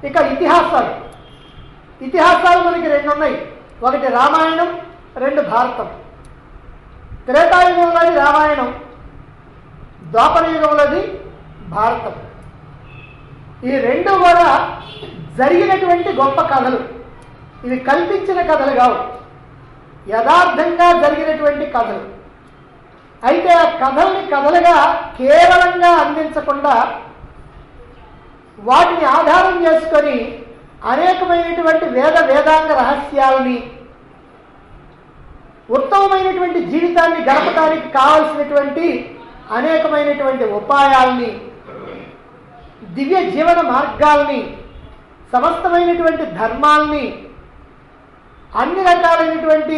ఇక ఇతిహాసాలు ఇతిహాసాలు మనకి రెండు ఉన్నాయి ఒకటి రామాయణం రెండు భారతం త్రేతాయుగంలోది రామాయణం ద్వాపర యుగంలోది భారతం ఈ రెండు కూడా జరిగినటువంటి గొప్ప కథలు ఇవి కల్పించిన కథలు కావు యథార్థంగా జరిగినటువంటి కథలు అయితే ఆ కథల్ని కథలుగా కేవలంగా అందించకుండా వాటిని ఆధారం చేసుకొని అనేకమైనటువంటి వేద వేదాంగ రహస్యాలని ఉత్తమమైనటువంటి జీవితాన్ని గడపడానికి కావలసినటువంటి అనేకమైనటువంటి ఉపాయాల్ని దివ్య జీవన మార్గాల్ని సమస్తమైనటువంటి ధర్మాల్ని అన్ని రకాలైనటువంటి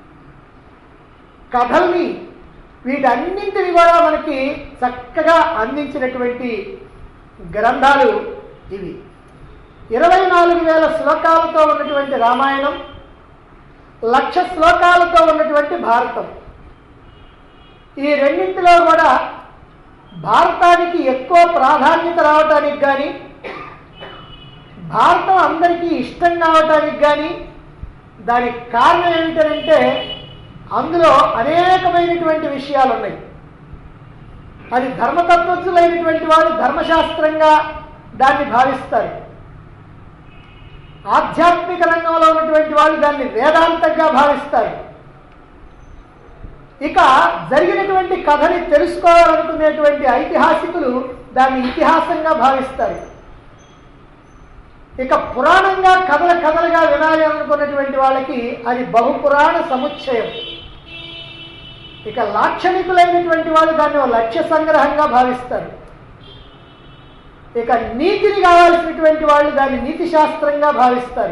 కథల్ని వీటన్నింటిని కూడా మనకి చక్కగా అందించినటువంటి గ్రంథాలు ఇవి ఇరవై నాలుగు వేల శ్లోకాలతో ఉన్నటువంటి రామాయణం లక్ష శ్లోకాలతో ఉన్నటువంటి భారతం ఈ రెండింటిలో కూడా భారతానికి ఎక్కువ ప్రాధాన్యత రావటానికి కానీ భారతం అందరికీ ఇష్టం కావటానికి కానీ దానికి కారణం ఏమిటంటే అందులో అనేకమైనటువంటి విషయాలు ఉన్నాయి అది ధర్మతత్వజ్ఞులైనటువంటి వారు ధర్మశాస్త్రంగా దాన్ని భావిస్తారు ఆధ్యాత్మిక రంగంలో ఉన్నటువంటి వాళ్ళు దాన్ని వేదాంతంగా భావిస్తారు ఇక జరిగినటువంటి కథని తెలుసుకోవాలనుకునేటువంటి ఐతిహాసికులు దాన్ని ఇతిహాసంగా భావిస్తారు ఇక పురాణంగా కథల కథలుగా వినాలి అనుకున్నటువంటి వాళ్ళకి అది బహుపురాణ సముచ్చయం ఇక లాక్షణికులైనటువంటి వాళ్ళు దాన్ని ఒక లక్ష్య సంగ్రహంగా భావిస్తారు ఇక నీతిని కావాల్సినటువంటి వాళ్ళు దాన్ని నీతి శాస్త్రంగా భావిస్తారు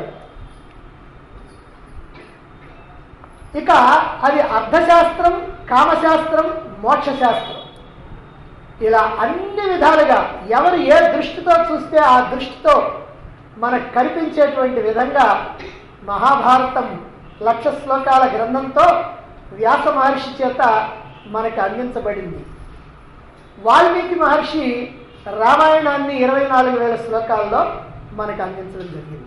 ఇక అది అర్థశాస్త్రం కామశాస్త్రం మోక్షశాస్త్రం ఇలా అన్ని విధాలుగా ఎవరు ఏ దృష్టితో చూస్తే ఆ దృష్టితో మనకు కనిపించేటువంటి విధంగా మహాభారతం లక్ష శ్లోకాల గ్రంథంతో వ్యాస మహర్షి చేత మనకు అందించబడింది వాల్మీకి మహర్షి రామాయణాన్ని ఇరవై నాలుగు వేల శ్లోకాల్లో మనకు అందించడం జరిగింది